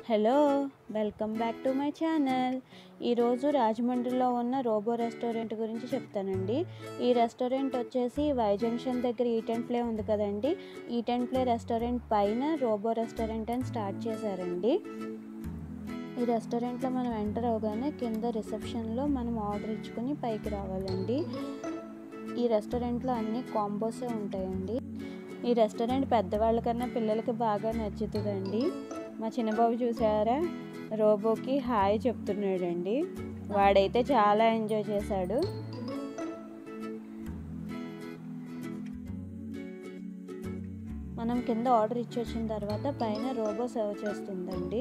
hello welcome back to my channel ఈరోజు రాజమండ్రిలో ఉన్న రోబో రెస్టారెంట్ గురించి చెప్తానండి ఈ రెస్టారెంట్ వచ్చేసి వై జంక్షన్ దగ్గర ఈట్ అండ్ ప్లే ఉంది కదండి ఈట్ అండ్ ప్లే రెస్టారెంట్ పైన రోబో రెస్టారెంట్ అని స్టార్ట్ చేశారండి ఈ రెస్టారెంట్లో మనం ఎంటర్ అవగానే కింద రిసెప్షన్లో మనం ఆర్డర్ ఇచ్చుకొని పైకి రావాలండి ఈ రెస్టారెంట్లో అన్ని కాంబోసే ఉంటాయండి ఈ రెస్టారెంట్ పెద్దవాళ్ళకన్నా పిల్లలకి బాగా నచ్చుతుందండి మా చిన్నబాబు చూసారా రోబోకి హాయ్ చెప్తున్నాడండి వాడైతే చాలా ఎంజాయ్ చేశాడు మనం కింద ఆర్డర్ ఇచ్చి వచ్చిన తర్వాత పైన రోబో సర్వ్ చేస్తుందండి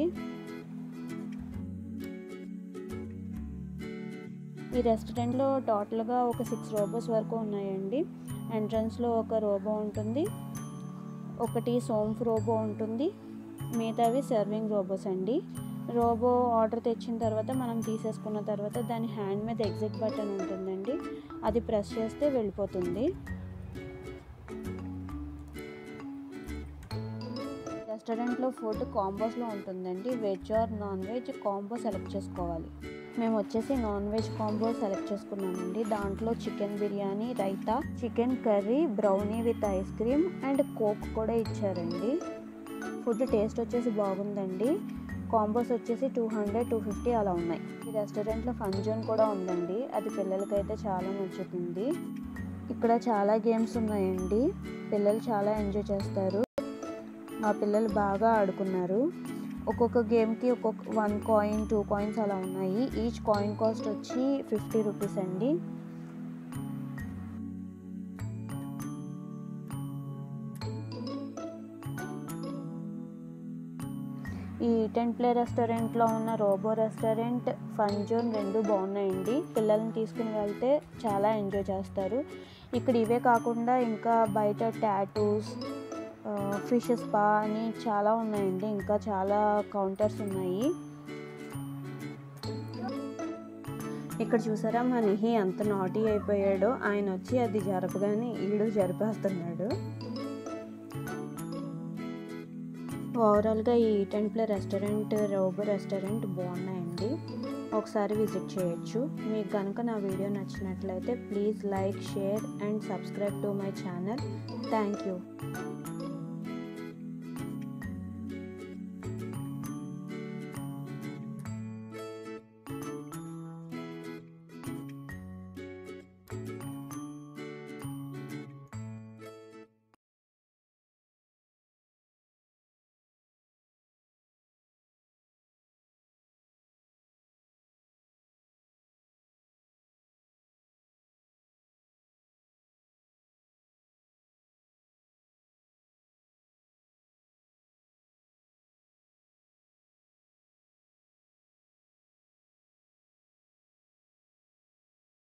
ఈ రెస్టారెంట్లో టోటల్గా ఒక సిక్స్ రోబోస్ వరకు ఉన్నాయండి ఎంట్రన్స్లో ఒక రోబో ఉంటుంది ఒకటి సోంఫ్ రోబో ఉంటుంది మిగతావి సర్వింగ్ రోబోస్ అండి రోబో ఆర్డర్ తెచ్చిన తర్వాత మనం తీసేసుకున్న తర్వాత దాని హ్యాండ్ మీద ఎగ్జిట్ బటన్ ఉంటుందండి అది ప్రెస్ చేస్తే వెళ్ళిపోతుంది రెస్టారెంట్లో ఫుడ్ కాంబోస్లో ఉంటుందండి veg or non veg combo select చేసుకోవాలి మేము వచ్చేసి నాన్ వెజ్ కాంబో సెలెక్ట్ చేసుకున్నామండి దాంట్లో chicken biryani raita chicken curry brownie with ice cream and coke కూడా ఇచ్చారండి ఫుడ్ టేస్ట్ వచ్చేసి బాగుందండి కాంబోస్ వచ్చేసి టూ హండ్రెడ్ టూ ఫిఫ్టీ అలా ఉన్నాయి ఈ రెస్టారెంట్లో ఫన్ జోన్ కూడా ఉందండి అది పిల్లలకైతే చాలా నచ్చుతుంది ఇక్కడ చాలా గేమ్స్ ఉన్నాయండి పిల్లలు చాలా ఎంజాయ్ చేస్తారు మా పిల్లలు బాగా ఆడుకున్నారు ఒక్కొక్క గేమ్కి ఒక్కొక్క వన్ కాయిన్ టూ కాయిన్స్ అలా ఉన్నాయి ఈచ్ కాయిన్ కాస్ట్ వచ్చి ఫిఫ్టీ రూపీస్ అండి ఈ ఈట్ అండ్ ప్లే రెస్టారెంట్లో ఉన్న రోబో రెస్టారెంట్ ఫన్ జోన్ రెండు బాగున్నాయండి పిల్లల్ని తీసుకుని వెళ్తే చాలా ఎంజాయ్ చేస్తారు ఇక్కడ ఇవే కాకుండా ఇంకా బయట టాటూస్ ఫిష్ స్పా అని చాలా ఉన్నాయండి ఇంకా చాలా కౌంటర్స్ ఉన్నాయి ఇక్కడ చూసారా మా నిహి ఎంత నాటీ అయిపోయాడో ఆయన వచ్చి అది జరపగానే ఈడు జరిపేస్తున్నాడు ఓవరాల్గా ఈ eat and play restaurant robo restaurant బాగున్నాయండి ఒకసారి విజిట్ చేయొచ్చు మీకు కనుక నా వీడియో నచ్చినట్లయితే please like share and subscribe to my channel thank you